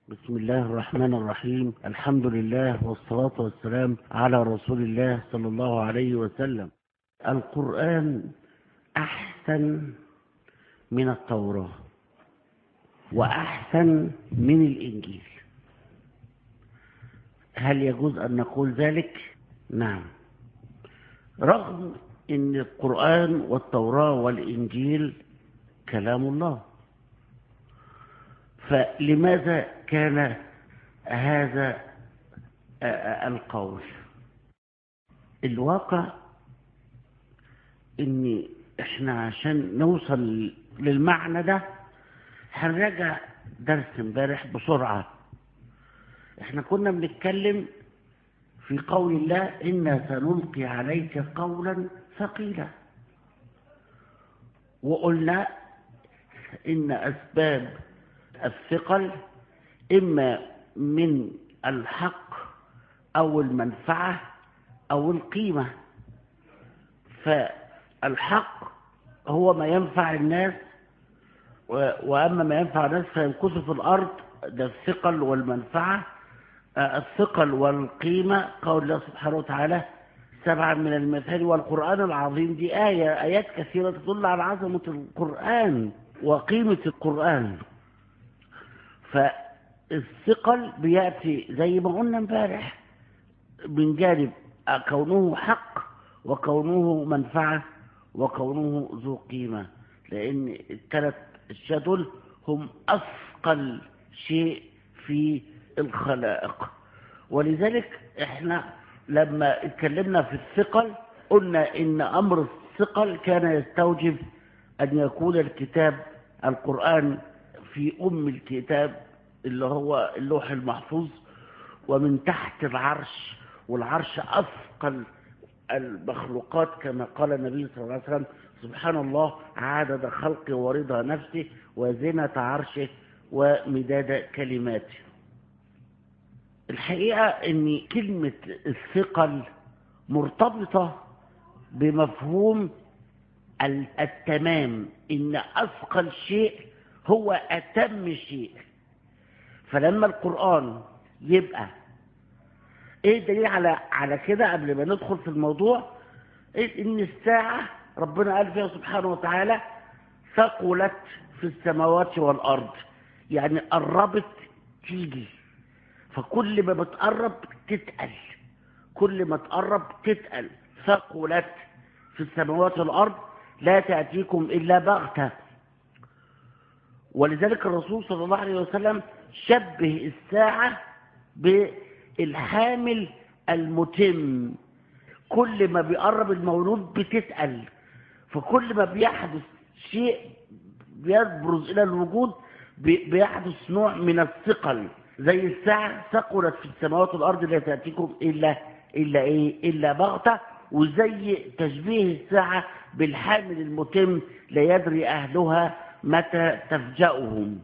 بسم الله الرحمن الرحيم الحمد لله والصلاة والسلام على رسول الله صلى الله عليه وسلم القرآن أحسن من التوراة وأحسن من الإنجيل هل يجوز أن نقول ذلك؟ نعم رغم أن القرآن والتوراة والإنجيل كلام الله فلماذا كان هذا القول الواقع ان احنا عشان نوصل للمعنى ده هنراجع درس امبارح بسرعة احنا كنا بنتكلم في قول الله إنا سنلقي عليك قولا ثقيلا وقلنا إن أسباب الثقل إما من الحق أو المنفعة أو القيمة فالحق هو ما ينفع الناس وأما ما ينفع الناس فيمكث في الأرض ده الثقل والمنفعة الثقل والقيمة قول الله سبحانه وتعالى سبعا من المثال والقرآن العظيم دي آية آيات كثيرة تدل على عظمة القرآن وقيمة القرآن فالثقل بيأتي زي ما قلنا امبارح من جانب كونه حق وكونه منفعة وكونه ذو قيمة لأن الثلاث الشدل هم أثقل شيء في الخلائق ولذلك احنا لما اتكلمنا في الثقل قلنا ان امر الثقل كان يستوجب ان يكون الكتاب القرآن في ام الكتاب اللي هو اللوح المحفوظ ومن تحت العرش والعرش اثقل المخلوقات كما قال النبي صلى الله عليه وسلم سبحان الله عدد خلقه ورضا نفسه وزنة عرشه ومداد كلماته الحقيقة ان كلمة الثقل مرتبطة بمفهوم التمام ان اثقل شيء هو اتم شيء فلما القرآن يبقى ايه الدليل على على كده قبل ما ندخل في الموضوع إيه ان الساعة ربنا قال فيها سبحانه وتعالى ثقلت في السماوات والارض يعني قربت تيجي فكل ما بتقرب تتقل كل ما تقرب تتقل ثقلت في السماوات والأرض لا تأتيكم إلا بغتة ولذلك الرسول صلى الله عليه وسلم شبه الساعة بالحامل المتم كل ما بيقرب المولود بتتقل فكل ما بيحدث شيء بيبرز إلى الوجود بيحدث نوع من الثقل زي الساعة ثقلت في السماوات والأرض لا تأتيكم إلا إلا إيه إلا بغتة وزي تشبيه الساعة بالحامل المتم لا يدري أهلها متى تفجأهم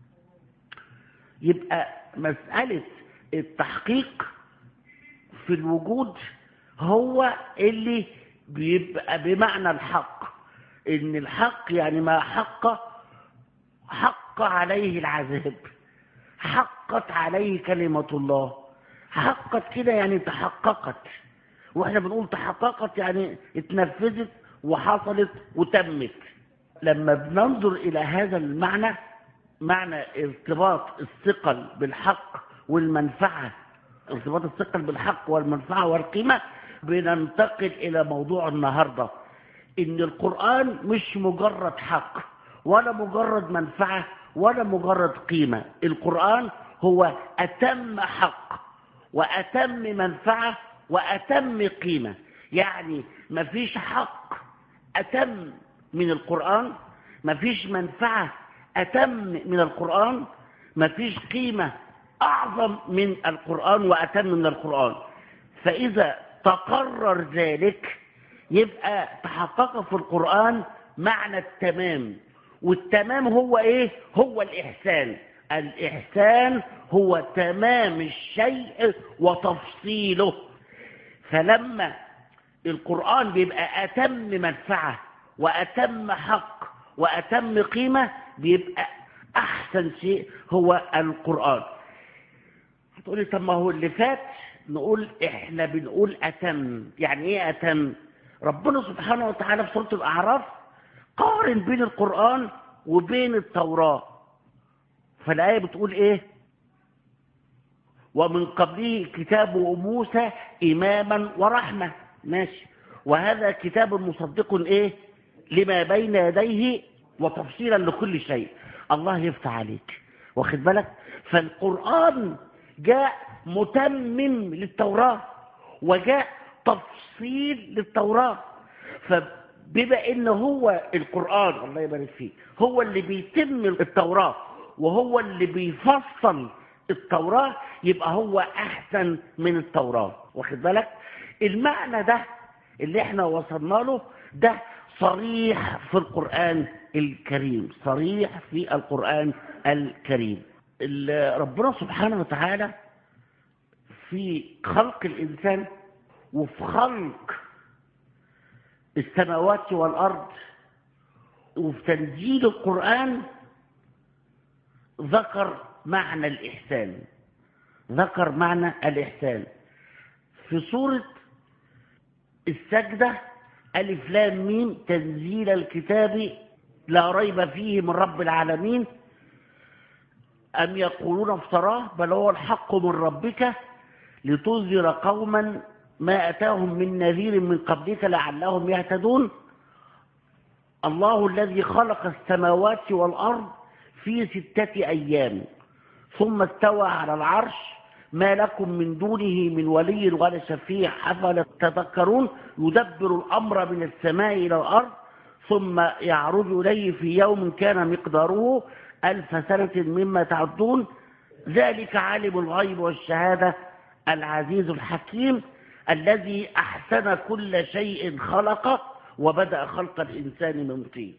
يبقى مسألة التحقيق في الوجود هو اللي بيبقى بمعنى الحق إن الحق يعني ما حق حق عليه العذاب حقت عليه كلمة الله حقت كده يعني تحققت واحنا بنقول تحققت يعني اتنفذت وحصلت وتمت لما بننظر الى هذا المعنى معنى ارتباط الثقل بالحق والمنفعة ارتباط الثقل بالحق والمنفعة والقيمة بننتقل الى موضوع النهاردة ان القرآن مش مجرد حق ولا مجرد منفعة ولا مجرد قيمة القرآن هو أتم حق وأتم منفعة وأتم قيمة يعني مفيش حق أتم من القرآن مفيش منفعة أتم من القرآن مفيش قيمة أعظم من القرآن وأتم من القرآن فإذا تقرر ذلك يبقى تحقق في القرآن معنى التمام والتمام هو ايه هو الاحسان الاحسان هو تمام الشيء وتفصيله فلما القرآن بيبقى اتم منفعة واتم حق واتم قيمة بيبقى احسن شيء هو القرآن تقولي طب ما هو اللي فات نقول احنا بنقول اتم يعني ايه اتم ربنا سبحانه وتعالى في سوره الاعراف قارن بين القران وبين التوراه فالايه بتقول ايه ومن قبله كتاب موسى إماما ورحمة ماشي وهذا كتاب مصدق إيه لما بين يديه وتفصيلا لكل شيء الله يفتح عليك واخد بالك فالقرآن جاء متمم للتوراة وجاء تفصيل للتوراة فبما ان هو القرآن الله يبارك فيه هو اللي بيتم التوراة وهو اللي بيفصل التوراة يبقى هو أحسن من التوراة واخد بالك المعنى ده اللي احنا وصلنا له ده صريح في القرآن الكريم صريح في القرآن الكريم ربنا سبحانه وتعالى في خلق الإنسان وفي خلق السماوات والأرض وفي تنزيل القرآن ذكر معنى الإحسان ذكر معنى الإحسان في سورة السجدة ألف لام ميم تنزيل الكتاب لا ريب فيه من رب العالمين أم يقولون افتراه بل هو الحق من ربك لتنذر قوما ما أتاهم من نذير من قبلك لعلهم يهتدون الله الذي خلق السماوات والأرض في ستة أيام ثم استوى على العرش ما لكم من دونه من ولي ولا شفيع أفلا تذكرون يدبر الأمر من السماء إلى الأرض ثم يعرج إليه في يوم كان مقداره ألف سنة مما تعدون ذلك عالم الغيب والشهادة العزيز الحكيم الذي أحسن كل شيء خلقه وبدأ خلق الإنسان من طين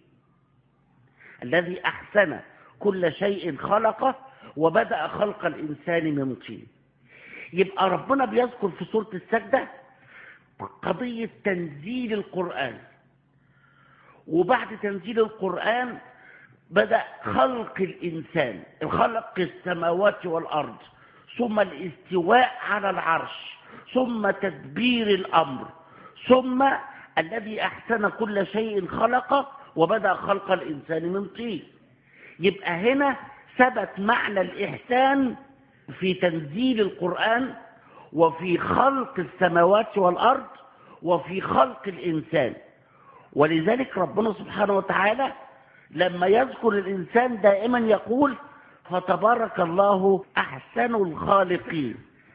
الذي أحسن كل شيء خلقه وبدأ خلق الإنسان من طين يبقى ربنا بيذكر في سورة السجدة قضية تنزيل القرآن وبعد تنزيل القرآن بدأ خلق الإنسان خلق السماوات والأرض ثم الاستواء على العرش ثم تدبير الأمر ثم الذي أحسن كل شيء خلقه وبدأ خلق الإنسان من طين يبقى هنا ثبت معنى الإحسان في تنزيل القرآن وفي خلق السماوات والأرض وفي خلق الإنسان ولذلك ربنا سبحانه وتعالى لما يذكر الإنسان دائما يقول فتبارك الله أحسن الخالقين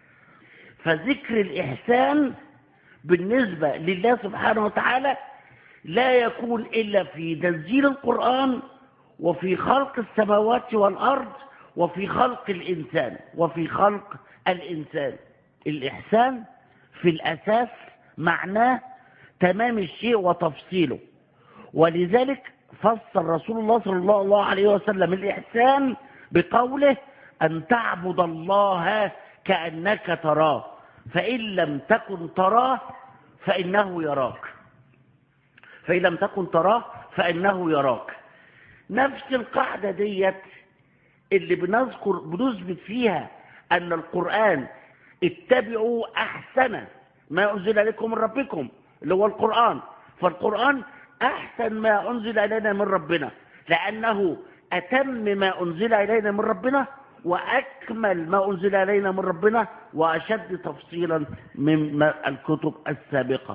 فذكر الإحسان بالنسبة لله سبحانه وتعالى لا يكون إلا في تنزيل القرآن وفي خلق السماوات والأرض وفي خلق الإنسان وفي خلق الإنسان الإحسان في الأساس معناه تمام الشيء وتفصيله ولذلك فسر رسول الله صلى الله عليه وسلم الإحسان بقوله أن تعبد الله كأنك تراه فإن لم تكن تراه فإنه يراك فإن لم تكن تراه فإنه يراك نفس القاعدة ديت اللي بنذكر بنثبت فيها أن القرآن اتبعوا أحسن ما أنزل لكم من ربكم اللي هو القرآن فالقرآن أحسن ما أنزل إلينا من ربنا لأنه أتم ما أنزل إلينا من ربنا وأكمل ما أنزل إلينا من ربنا وأشد تفصيلا من الكتب السابقة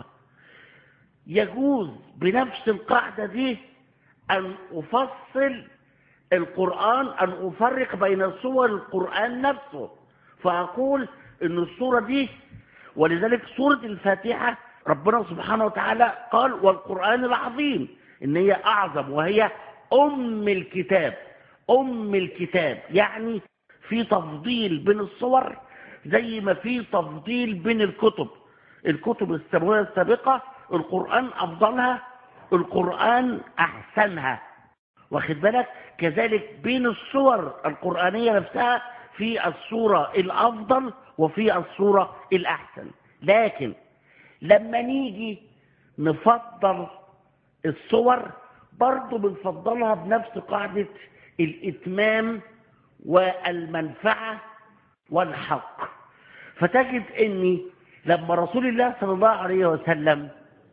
يجوز بنفس القاعدة دي أن أفصل القرآن أن أفرق بين صور القرآن نفسه فأقول أن الصورة دي ولذلك سورة الفاتحة ربنا سبحانه وتعالى قال والقرآن العظيم إن هي أعظم وهي أم الكتاب أم الكتاب يعني في تفضيل بين الصور زي ما في تفضيل بين الكتب الكتب السماوية السابقة القرآن أفضلها القرآن أحسنها واخد بالك كذلك بين الصور القرآنية نفسها في الصورة الأفضل وفي الصورة الأحسن لكن لما نيجي نفضل الصور برضو بنفضلها بنفس قاعدة الإتمام والمنفعة والحق فتجد أني لما رسول الله صلى الله عليه وسلم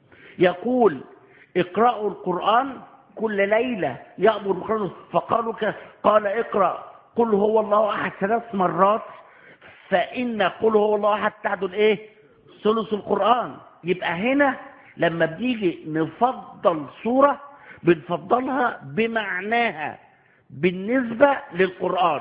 يقول اقرأوا القرآن كل ليلة يأمر بقرأه فقالوا ك... قال اقرأ قل هو الله أحد ثلاث مرات فإن قل هو الله أحد تعدل إيه ثلث القرآن يبقى هنا لما بنيجي نفضل سورة بنفضلها بمعناها بالنسبة للقرآن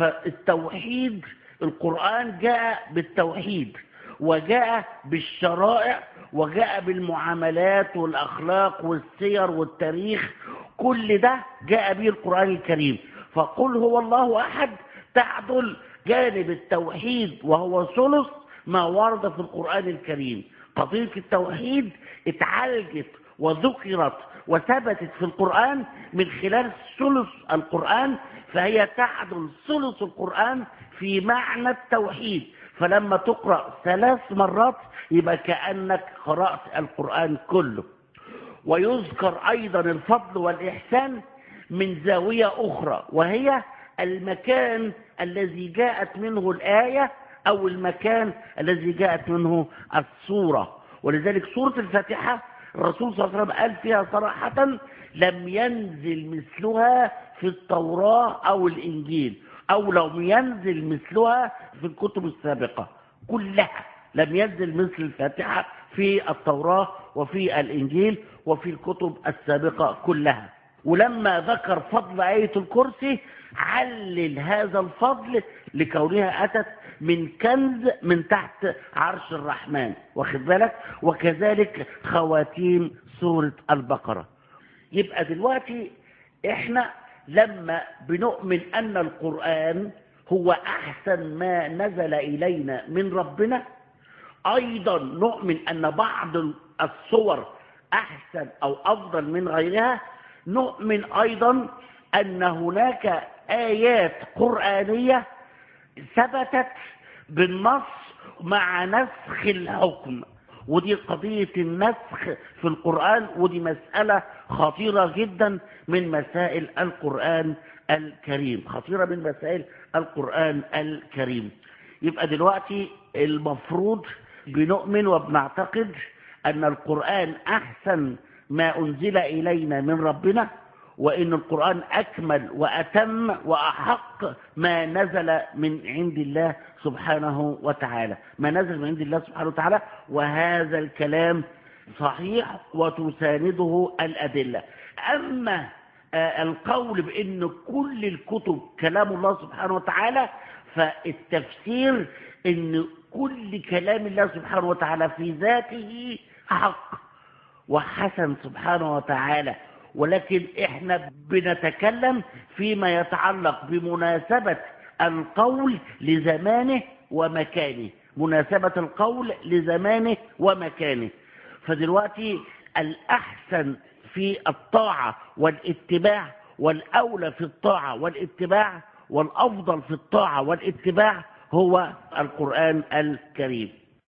فالتوحيد القرآن جاء بالتوحيد وجاء بالشرائع وجاء بالمعاملات والأخلاق والسير والتاريخ كل ده جاء به القرآن الكريم فقل هو الله أحد تعدل جانب التوحيد وهو ثلث ما ورد في القرآن الكريم قضية التوحيد اتعالجت وذكرت وثبتت في القرآن من خلال ثلث القرآن فهي تعدل ثلث القرآن في معنى التوحيد فلما تقرأ ثلاث مرات يبقى كأنك قرأت القرآن كله ويذكر أيضا الفضل والإحسان من زاوية أخرى وهي المكان الذي جاءت منه الآية أو المكان الذي جاءت منه السورة ولذلك سورة الفاتحة الرسول صلى الله عليه وسلم قال فيها صراحة لم ينزل مثلها في التوراة أو الإنجيل أو لم ينزل مثلها في الكتب السابقة كلها لم ينزل مثل الفاتحة في التوراة وفي الإنجيل وفي الكتب السابقة كلها ولما ذكر فضل آية الكرسي علل هذا الفضل لكونها أتت من كنز من تحت عرش الرحمن واخد بالك وكذلك خواتيم سورة البقرة يبقى دلوقتي احنا لما بنؤمن أن القرآن هو أحسن ما نزل إلينا من ربنا أيضا نؤمن أن بعض الصور أحسن أو أفضل من غيرها نؤمن أيضا أن هناك آيات قرآنية ثبتت بالنص مع نسخ الحكم ودي قضية النسخ في القرآن ودي مسألة خطيرة جدا من مسائل القرآن الكريم خطيرة من مسائل القرآن الكريم يبقى دلوقتي المفروض بنؤمن وبنعتقد أن القرآن أحسن ما أنزل إلينا من ربنا وإن القرآن أكمل وأتم وأحق ما نزل من عند الله سبحانه وتعالى ما نزل من عند الله سبحانه وتعالى وهذا الكلام صحيح وتسانده الأدلة أما القول بأن كل الكتب كلام الله سبحانه وتعالى فالتفسير أن كل كلام الله سبحانه وتعالى في ذاته حق وحسن سبحانه وتعالى ولكن احنا بنتكلم فيما يتعلق بمناسبة القول لزمانه ومكانه مناسبة القول لزمانه ومكانه فدلوقتي الأحسن في الطاعة والاتباع والأولى في الطاعة والاتباع والأفضل في الطاعة والاتباع هو القرآن الكريم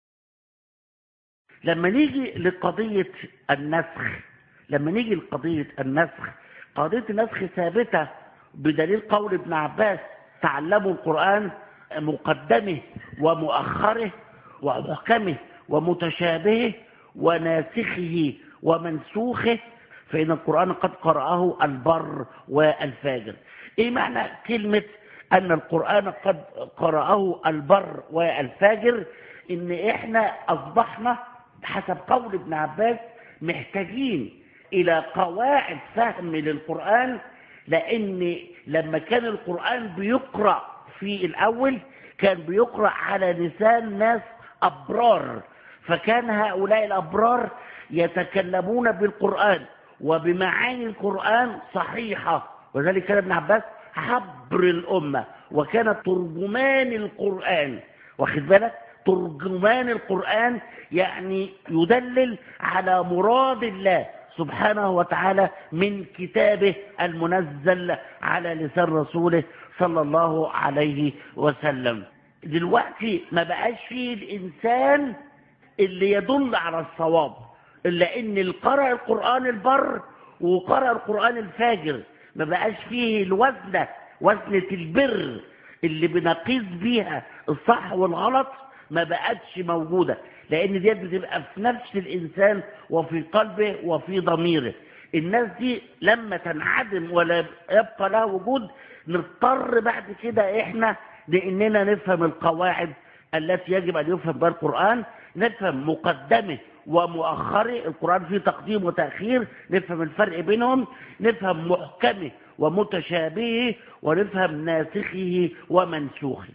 لما نيجي لقضية النسخ لما نيجي لقضية النسخ قضية النسخ ثابتة بدليل قول ابن عباس تعلموا القرآن مقدمه ومؤخره ومحكمه ومتشابهه وناسخه ومنسوخه فإن القرآن قد قرأه البر والفاجر إيه معنى كلمة أن القرآن قد قرأه البر والفاجر إن إحنا أصبحنا حسب قول ابن عباس محتاجين إلى قواعد فهم للقرآن لأن لما كان القرآن بيقرأ في الأول كان بيقرأ على لسان ناس أبرار فكان هؤلاء الأبرار يتكلمون بالقرآن وبمعاني القرآن صحيحة وذلك كان ابن عباس حبر الأمة وكان ترجمان القرآن واخد بالك ترجمان القرآن يعني يدلل على مراد الله سبحانه وتعالى من كتابه المنزل على لسان رسوله صلى الله عليه وسلم دلوقتي ما بقاش فيه الإنسان اللي يدل على الصواب إلا إن القرأ القرآن البر وقرأ القرآن الفاجر ما بقاش فيه الوزنة وزنة البر اللي بنقيس بيها الصح والغلط ما بقتش موجودة لأن ديت بتبقى في نفس الإنسان وفي قلبه وفي ضميره الناس دي لما تنعدم ولا يبقى لها وجود نضطر بعد كده احنا لاننا نفهم القواعد التي يجب ان يفهم بها القرآن نفهم مقدمه ومؤخره القرآن فيه تقديم وتأخير نفهم الفرق بينهم نفهم محكمه ومتشابهه ونفهم ناسخه ومنسوخه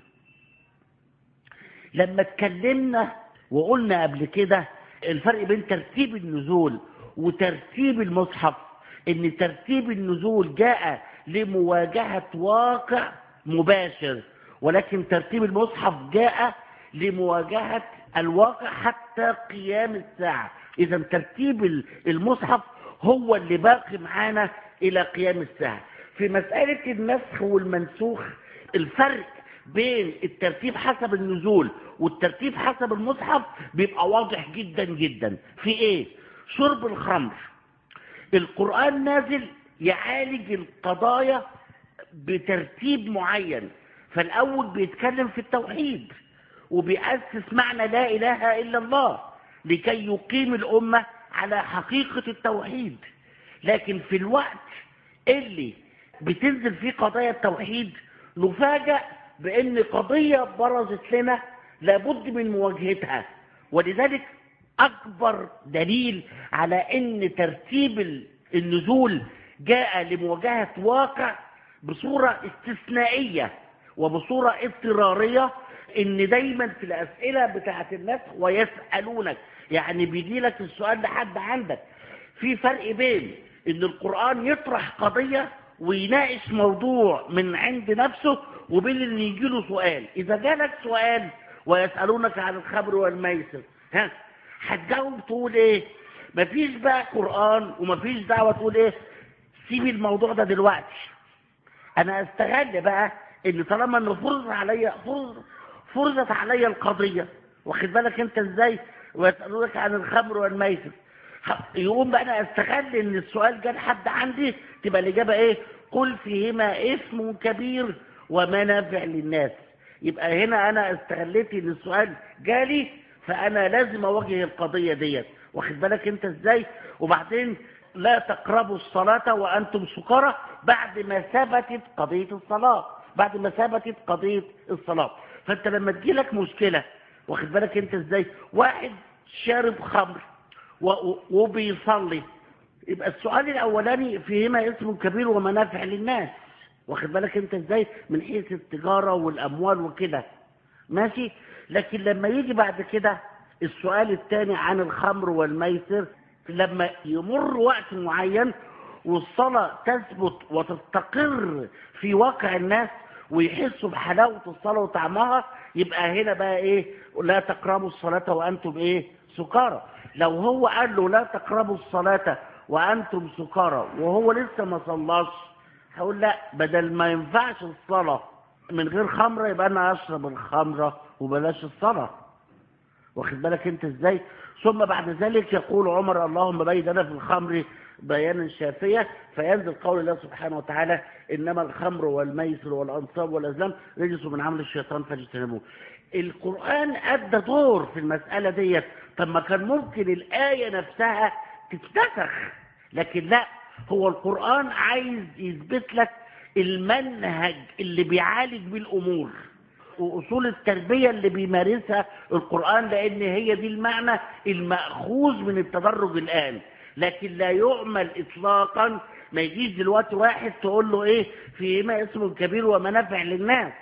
لما اتكلمنا وقلنا قبل كده الفرق بين ترتيب النزول وترتيب المصحف ان ترتيب النزول جاء لمواجهة واقع مباشر ولكن ترتيب المصحف جاء لمواجهة الواقع حتى قيام الساعة اذا ترتيب المصحف هو اللي باقي معانا الى قيام الساعة في مسألة النسخ والمنسوخ الفرق بين الترتيب حسب النزول والترتيب حسب المصحف بيبقى واضح جدا جدا في ايه شرب الخمر القرآن نازل يعالج القضايا بترتيب معين فالأول بيتكلم في التوحيد وبيأسس معنى لا إله إلا الله لكي يقيم الأمة على حقيقة التوحيد لكن في الوقت اللي بتنزل فيه قضايا التوحيد نفاجأ بأن قضية برزت لنا لابد من مواجهتها ولذلك أكبر دليل على أن ترتيب النزول جاء لمواجهة واقع بصورة استثنائية وبصورة اضطرارية ان دايما في الاسئلة بتاعة الناس ويسألونك يعني بيجي لك السؤال لحد عندك في فرق بين ان القرآن يطرح قضية ويناقش موضوع من عند نفسه وبين ان يجي له سؤال اذا جالك سؤال ويسألونك عن الخمر والميسر ها هتجاوب تقول ايه مفيش بقى قرآن ومفيش دعوة تقول ايه سيب الموضوع ده دلوقتي انا استغل بقى ان طالما انه فرض عليا فرض فرضت عليا القضية واخد بالك انت ازاي ويسألونك عن الخمر والميسر يقوم بقى انا استغل ان السؤال جه لحد عندي تبقى الاجابه ايه قل فيهما اسم كبير ومنافع للناس يبقى هنا انا استغليت ان السؤال جالي فانا لازم اواجه القضيه ديت واخد بالك انت ازاي وبعدين لا تقربوا الصلاه وانتم سكارى بعد ما ثبتت قضيه الصلاه بعد ما ثبتت قضيه الصلاه فانت لما تجيلك مشكله واخد بالك انت ازاي واحد شارب خمر وبيصلي يبقى السؤال الاولاني فيهما اسم كبير ومنافع للناس واخد بالك انت ازاي من حيث التجارة والاموال وكده ماشي لكن لما يجي بعد كده السؤال الثاني عن الخمر والميسر لما يمر وقت معين والصلاة تثبت وتستقر في واقع الناس ويحسوا بحلاوة الصلاة وطعمها يبقى هنا بقى ايه لا تقربوا الصلاة وانتم ايه سكارى لو هو قال له لا تقربوا الصلاة وأنتم سكارى وهو لسه ما صلاش هقول لا بدل ما ينفعش الصلاة من غير خمرة يبقى أنا أشرب الخمرة وبلاش الصلاة واخد بالك أنت إزاي ثم بعد ذلك يقول عمر اللهم بيد لنا في الخمر بيانا شافية فينزل قول الله سبحانه وتعالى إنما الخمر والميسر والأنصاب والأزلام رجس من عمل الشيطان فاجتنبوه القرآن أدى دور في المسألة ديت طب ما كان ممكن الآية نفسها تتنسخ لكن لا هو القرآن عايز يثبت لك المنهج اللي بيعالج بيه الأمور وأصول التربية اللي بيمارسها القرآن لأن هي دي المعنى المأخوذ من التدرج الآن لكن لا يعمل إطلاقا ما يجيش دلوقتي واحد تقول له إيه فيما اسم كبير ومنافع للناس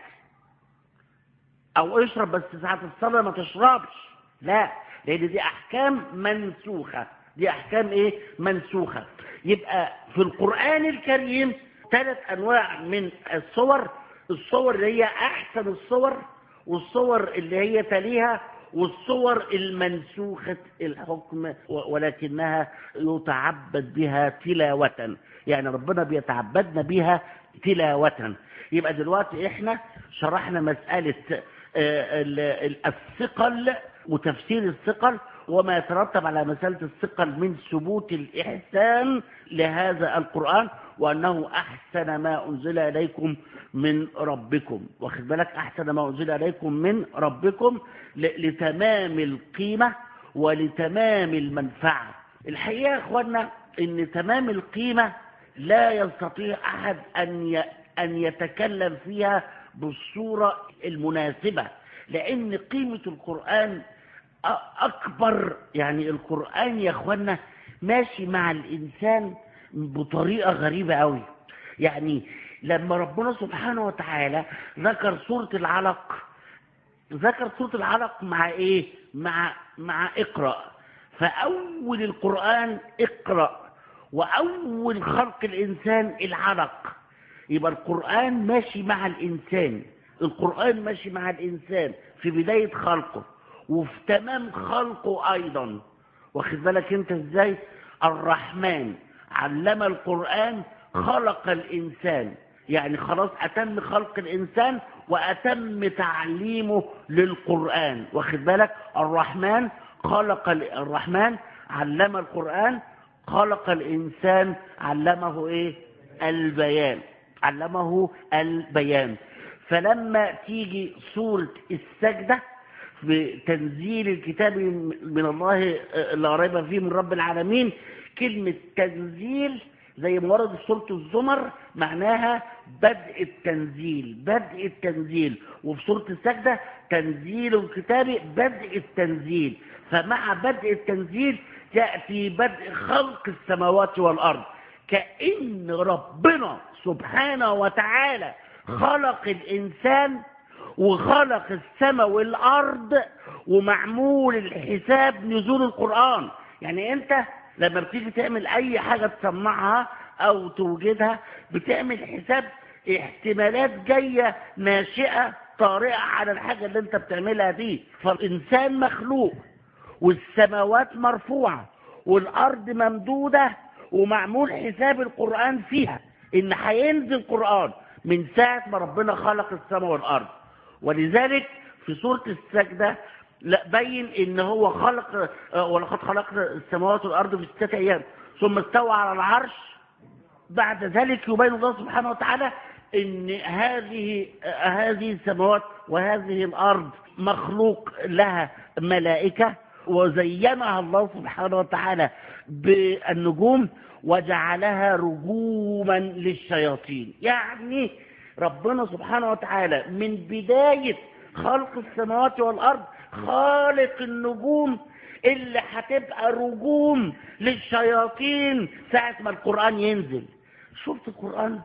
أو اشرب بس ساعة الصلاة ما تشربش لا لأن دي أحكام منسوخة دي أحكام إيه منسوخة يبقى في القرآن الكريم ثلاث أنواع من الصور الصور اللي هي أحسن الصور والصور اللي هي تليها والصور المنسوخة الحكم ولكنها يتعبد بها تلاوة يعني ربنا بيتعبدنا بها تلاوة يبقى دلوقتي احنا شرحنا مسألة الثقل وتفسير الثقل وما يترتب على مسألة الثقل من ثبوت الإحسان لهذا القرآن وأنه أحسن ما أنزل إليكم من ربكم واخد بالك أحسن ما أنزل إليكم من ربكم لتمام القيمة ولتمام المنفعة الحقيقة يا أخوانا أن تمام القيمة لا يستطيع أحد أن أن يتكلم فيها بالصورة المناسبة لأن قيمة القرآن أكبر يعني القرآن يا أخوانا ماشي مع الإنسان بطريقة غريبة أوي يعني لما ربنا سبحانه وتعالى ذكر سورة العلق ذكر سورة العلق مع إيه مع مع اقرأ فأول القرآن اقرأ وأول خلق الإنسان العلق يبقى القرآن ماشي مع الإنسان القرآن ماشي مع الإنسان في بداية خلقه وفي تمام خلقه أيضا واخد بالك انت ازاي الرحمن علم القرآن خلق الإنسان يعني خلاص أتم خلق الإنسان وأتم تعليمه للقرآن واخد بالك الرحمن خلق الرحمن علم القرآن خلق الإنسان علمه إيه البيان علمه البيان فلما تيجي سورة السجدة بتنزيل الكتاب من الله لا ريب فيه من رب العالمين كلمة تنزيل زي ما ورد في سورة الزمر معناها بدء التنزيل بدء التنزيل وفي سورة السجدة تنزيل الكتاب بدء التنزيل فمع بدء التنزيل تأتي بدء خلق السماوات والأرض كأن ربنا سبحانه وتعالى خلق الإنسان وخلق السماء والأرض ومعمول الحساب نزول القرآن يعني أنت لما بتيجي تعمل أي حاجة تصنعها أو توجدها بتعمل حساب احتمالات جاية ناشئة طارئة على الحاجة اللي انت بتعملها دي فالإنسان مخلوق والسماوات مرفوعة والأرض ممدودة ومعمول حساب القرآن فيها إن هينزل قرآن من ساعة ما ربنا خلق السماء والأرض ولذلك في سورة السجدة لا بين ان هو خلق ولقد خلقنا السماوات والارض في ستة ايام ثم استوى على العرش بعد ذلك يبين الله سبحانه وتعالى ان هذه هذه السماوات وهذه الارض مخلوق لها ملائكه وزينها الله سبحانه وتعالى بالنجوم وجعلها رجوما للشياطين يعني ربنا سبحانه وتعالى من بداية خلق السماوات والأرض خالق النجوم اللي هتبقى رجوم للشياطين ساعة ما القرآن ينزل شفت القرآن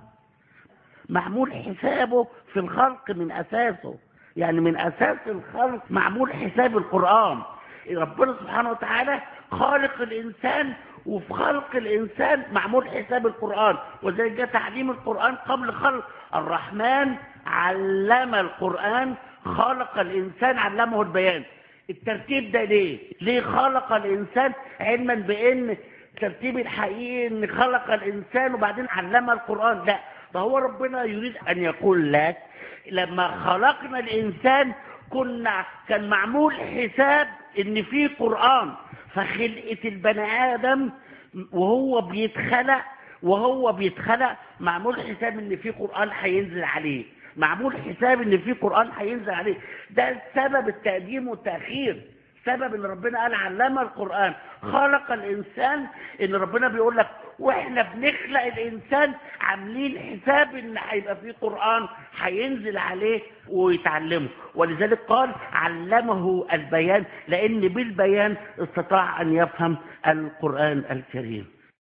معمول حسابه في الخلق من أساسه يعني من أساس الخلق معمول حساب القرآن ربنا سبحانه وتعالى خالق الإنسان وفي خلق الإنسان معمول حساب القرآن وذلك جاء تعليم القرآن قبل خلق الرحمن علم القرآن خلق الإنسان علمه البيان الترتيب ده ليه ليه خلق الإنسان علما بأن الترتيب الحقيقي ان خلق الإنسان وبعدين علم القرآن لا فهو ربنا يريد أن يقول لك لما خلقنا الإنسان كنا كان معمول حساب ان في قرآن فخلقة البني آدم وهو بيتخلق وهو بيتخلق معمول حساب ان في قرآن هينزل عليه معمول حساب ان في قرآن هينزل عليه ده سبب التقديم والتأخير سبب ان ربنا قال علم القرآن خلق الانسان ان ربنا بيقول لك واحنا بنخلق الانسان عاملين حساب ان هيبقى في قرآن هينزل عليه ويتعلمه ولذلك قال علمه البيان لان بالبيان استطاع ان يفهم القرآن الكريم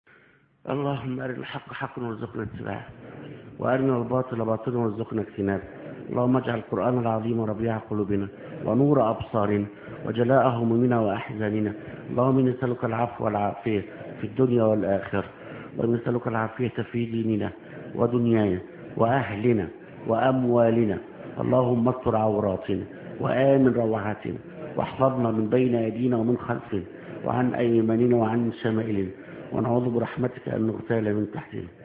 اللهم ارنا الحق حقا وارزقنا اتباعه وارنا الباطل باطلا وارزقنا اجتنابه اللهم اجعل القرآن العظيم ربيع قلوبنا ونور أبصارنا وجلاء همومنا وأحزاننا اللهم إني نسألك العفو والعافية في الدنيا والآخرة ونسألك العافية في ديننا ودنيانا وأهلنا وأموالنا اللهم استر عوراتنا وآمن روعاتنا واحفظنا من بين أيدينا ومن خلفنا وعن أيماننا وعن شمائلنا ونعوذ برحمتك أن نغتال من تحتنا